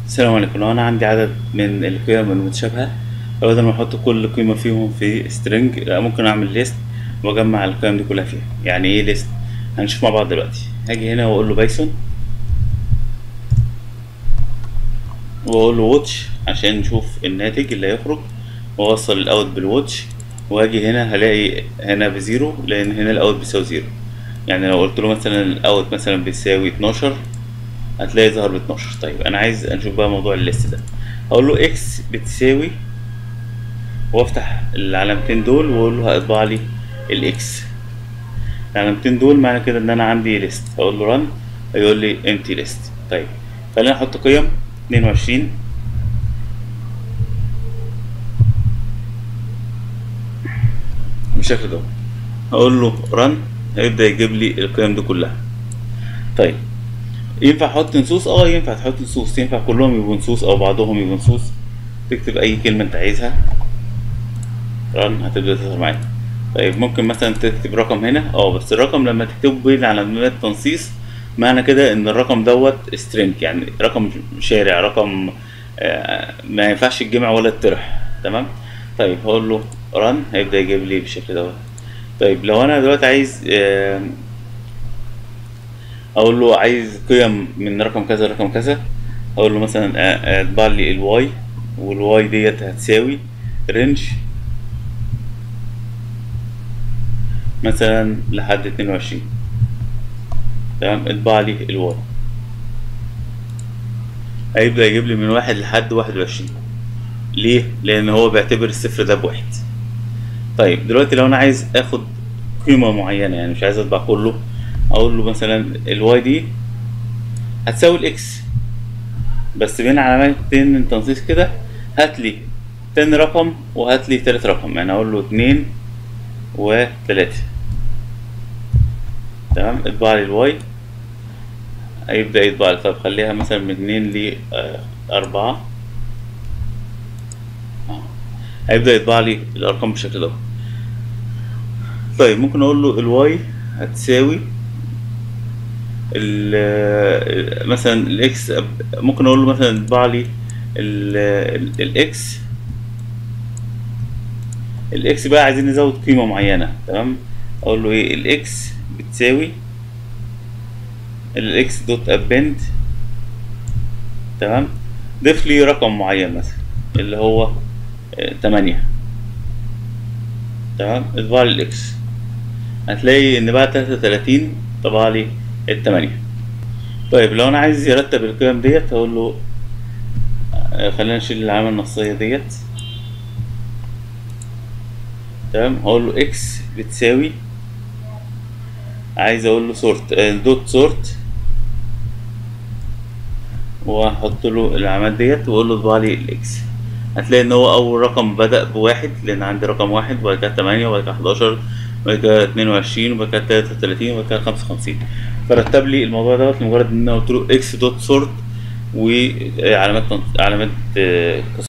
السلام عليكم لو انا عندي عدد من القيم المتشابهة فبدل ما احط كل قيمة فيهم في string لا ممكن اعمل ليست واجمع القيم دي كلها فيها يعني ايه ليست هنشوف مع بعض دلوقتي هاجي هنا واقول له بايثون واقول له واتش عشان نشوف الناتج اللي هيخرج واوصل الاوت بالواتش واجي هنا هلاقي هنا بزيرو لان هنا الاوت بيساوي زيرو يعني لو قلت له مثلا الاوت مثلا بيساوي 12 هتلاقي ظهر ب 12 طيب انا عايز اشوف بقى موضوع الليست ده اقول له اكس بتساوي وافتح العلامتين دول واقول له هيطبع لي الاكس العلامتين دول معنى كده ان انا عندي ليست اقول له رن هيقول لي امتي ليست طيب خلينا نحط قيم 22 بالشكل ده اقول له رن هيبدا يجيب لي القيم دي كلها طيب ينفع احط نصوص اه ينفع تحط نصوص ينفع كلهم يبقوا نصوص او بعضهم يبقوا نصوص تكتب اي كلمه انت عايزها رن هتبدا تظهر معايا طيب ممكن مثلا تكتب رقم هنا اه بس الرقم لما تكتبه بين علامات تنصيص معنى كده ان الرقم دوت سترينج يعني رقم شارع رقم آه ما ينفعش الجمع ولا الطرح تمام طيب هقول له رن هيبدا يجيب لي بالشكل دوت طيب لو انا دلوقتي عايز آه اقول له عايز قيم من رقم كذا لرقم كذا اقول له مثلا اطبع لي الواي والواي ديت هتساوي رينج مثلا لحد اتنين وعشرين تمام اطبع لي الواي هيبدأ يجيب لي من واحد لحد واحد وعشرين ليه؟ لأن هو بيعتبر الصفر ده بواحد طيب دلوقتي لو أنا عايز آخد قيمة معينة يعني مش عايز أطبع كله اقول له مثلا الواي دي هتساوي الاكس بس بين علامتين من تنصيص كده هات لي تاني رقم وهات لي تالت رقم يعني اقول له اتنين وتلاتة تمام اطبع لي الواي هيبدأ يطبع لي طب خليها مثلا من اتنين لأربعة هيبدأ يطبع لي الأرقام بالشكل ده طيب ممكن أقول له الواي هتساوي ال مثلا الاكس ممكن اقول له مثلا اطبع لي الاكس الاكس بقى عايزين نزود قيمه معينه تمام اقول له ايه الاكس بتساوي الاكس دوت ابند تمام ضيف لي رقم معين مثلا اللي هو تمانية تمام اطبع لي الاكس هتلاقي ان بعد تلاتة وتلاتين طبع لي التمانية طيب لو انا عايز يرتب القيم ديت هقول له خلينا نشيل العلامة النصية ديت تمام هقول له اكس بتساوي عايز اقول له سورت دوت سورت واحط له العلامات ديت واقول له اطبع لي الاكس هتلاقي ان هو اول رقم بدأ بواحد لان عندي رقم واحد وبعد كده تمانية وبعد كده حداشر وبعد كده اتنين وعشرين وبعد كده تلاتة وتلاتين وبعد كده خمسة وخمسين فرتب لي الموضوع دوت لمجرد ان انا قلت له اكس دوت سورت وعلامات علامات